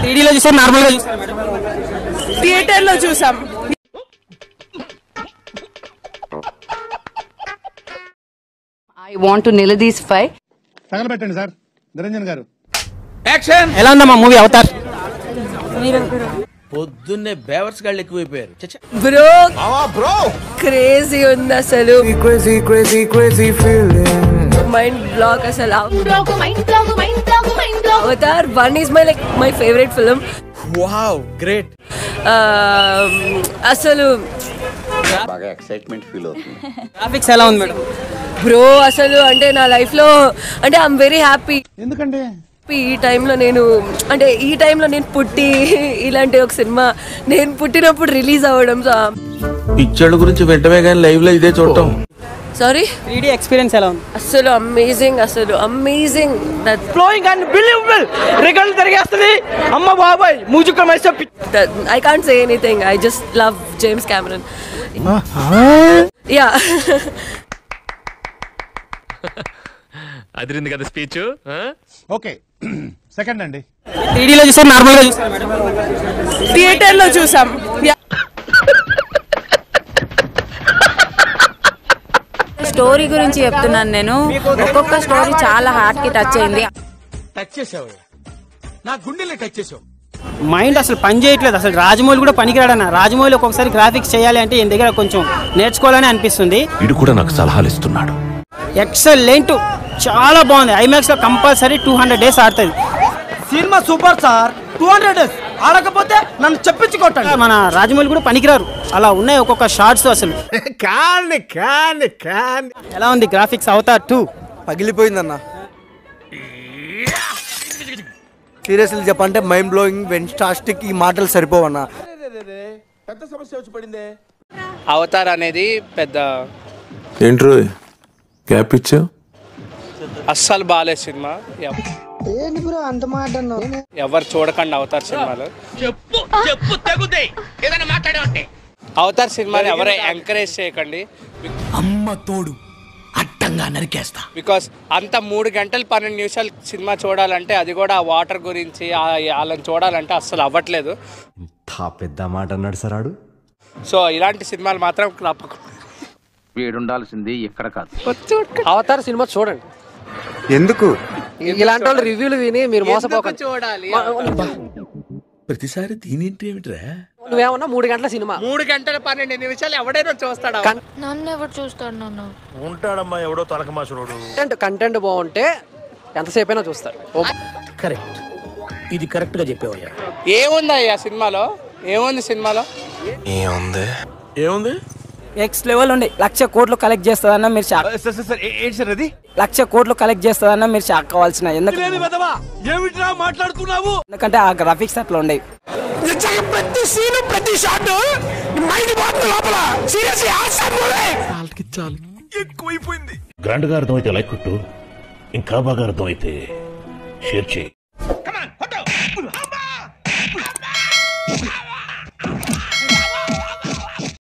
త్రీడీలో చూసారు నార్మల్ గా చూసారు మేడం థియేటర్ లో చూసాం I want to నిలదీసిఫై తగలబెట్టండి సార్ నిరంజన్ గారు ఎలా ఉందమ్మా మూవీ అవతార్ పొద్దున్నే బేవర్స్ గాళ్ళు ఎక్కువైపోయారు చచ్చ బ్రో క్రేజీ ఉంది అసలు మైండ్ బ్లాక్ అసలు Avatar one is my like my favourite film wow great అసలు బాగా ఎక్సైట్మెంట్ ఫీల్ అవుతుంది గ్రాఫిక్స్ ఎలా ఉంది మేడం బ్రో అసలు అంటే నా లైఫ్ లో అంటే ఐఎమ్ వెరీ హ్యాపీ ఎందుకండి ఈ టైంలో నేను అంటే ఈ టైంలో నేను పుట్టి ఇలాంటి ఒక సినిమా నేను పుట్టినప్పుడు రిలీజ్ అవ్వడం పిక్చర్ల గురించి వెంటనే కానీ లైవ్ లో ఇదే చూడటం సారీ త్రీడీ ఎక్స్పీరియన్స్ ఎలా ఉంది అసలు అమేజింగ్ అసలు amazing flowing and believable record తిరిగేస్తుంది అమ్మ బాబాయ్ మ్యూజిక్ మైస I can't say anything I just love James Cameron yeah అదిరింది కదా స్పీచ్ ఓకే సెకండ్ అండి త్రీడీలో చూసారు నార్మల్ గా చూసారు మేడం థియేటర్ లో చూసాం స్టోరీ గురించి చెప్తున్నాను నేను ఒక్కొక్క స్టోరీ చాలా హార్ట్ కి టచ్ అయింది టచ్ చేసావు నా గుండెల్ని టచ్ చేసావు మైండ్ అసలు పని చేయట్లేదు అసలు రాజమౌళి కూడా పనికిరాడన్న రాజమౌళి ఒక్కొక్కసారి గ్రాఫిక్స్ చేయాలి అంటే ఈయన దగ్గర కొంచెం నేర్చుకోవాలని అనిపిస్తుంది వీడు కూడా నాకు సలహాలు ఇస్తున్నాడు ఎక్సలెంట్ చాలా బాగుంది ఐమాక్స్ లో కంపల్సరీ టూ హండ్రెడ్ డేస్ ఆడుతుంది సినిమా super sir two hundred days ఆడకపోతే నన్ను చెప్పించుకోండి మన రాజమౌళి కూడా పనికిరారు అలా ఉన్నాయి ఒక్కొక్క షార్ట్స్ అసలు కాని కాని కాని ఎలా ఉంది గ్రాఫిక్స్ అవతార్ టూ పగిలిపోయిందన్న సీరియస్లీ చెప్పంటే మైండ్ బ్లోయింగ్ వెంటాస్టిక్ ఈ మాటలు సరిపోవన్నా పెద్ద సమస్య వచ్చి పడిందే అవతార్ అనేది పెద్ద ఏంట్రో గ్యాప్ ఇచ్చా అస్సలు బాగాలేదు సినిమా ఎవ- ఎవరు చూడకండి అవతార్ సినిమాలో అవతార్ సినిమాని ఎవరు ఎంకరేజ్ చేయకండి అమ్మ తోడు అడ్డంగా నరికేస్తా బికాస్ అంత మూడు గంటలు పన్నెండు నిమిషాలు సినిమా చూడాలంటే అది కూడా ఆ వాటర్ గురించి ఆ- వాళ్ళని చూడాలంటే అస్సలు అవ్వట్లేదు పెద్ద మాట అన్నాడు సార్ ఆడు సో ఇలాంటి సినిమాలు మాత్రం తప్పకుండా వీడుండాల్సింది ఇక్కడ కాదు అవతార్ సినిమా చూడండి ఎందుకు ఇలాంటి వాళ్ళు రివ్యూలు విని మీరు మోసపోకండి చూడాలి ప్రతిసారి దీనింటి ఏమిట్రా నువ్వేమన్నా మూడు గంటల సినిమా మూడు గంటల పన్నెండు నిమిషాలు ఎవడైనా చూస్తాడా నన్ను ఎవరు చూస్తాడు నాన్న ఉంటాడమ్మా ఎవడో తలకమాసుడు కంటెంట్ కంటెంట్ బాగుంటే ఎంతసేపు అయినా చూస్తారు కరెక్ట్ ఇది కరెక్ట్ గా చెప్పావయ్యా ఏముంది అయ్యా సినిమాలో ఏముంది సినిమాలో ఏముంది నెక్స్ట్ లెవెల్ ఉండి లక్ష కోట్లు కలెక్ట్ చేస్తుందన్న మీరు షాక్ ఏంటి సార్ అది లక్ష కోట్లు కలెక్ట్ చేస్తుందన్న మీరు షాక్ కావాల్సిన ఎందుకంటే ఏమిట్రా మాట్లాడుతున్నావు ఎందుకంటే ఆ గ్రాఫిక్స్ అట్లా ఉండేవి ప్రతి సీను ప్రతి షాట్ మైండ్ పోతుంది లోపల సీరియస్ చాలు ఎక్కువైపోయింది గ్రాండ్ గా అర్థమైతే లైక్ కొట్టు ఇంకా బాగా అర్థమైతే షేర్ చేయి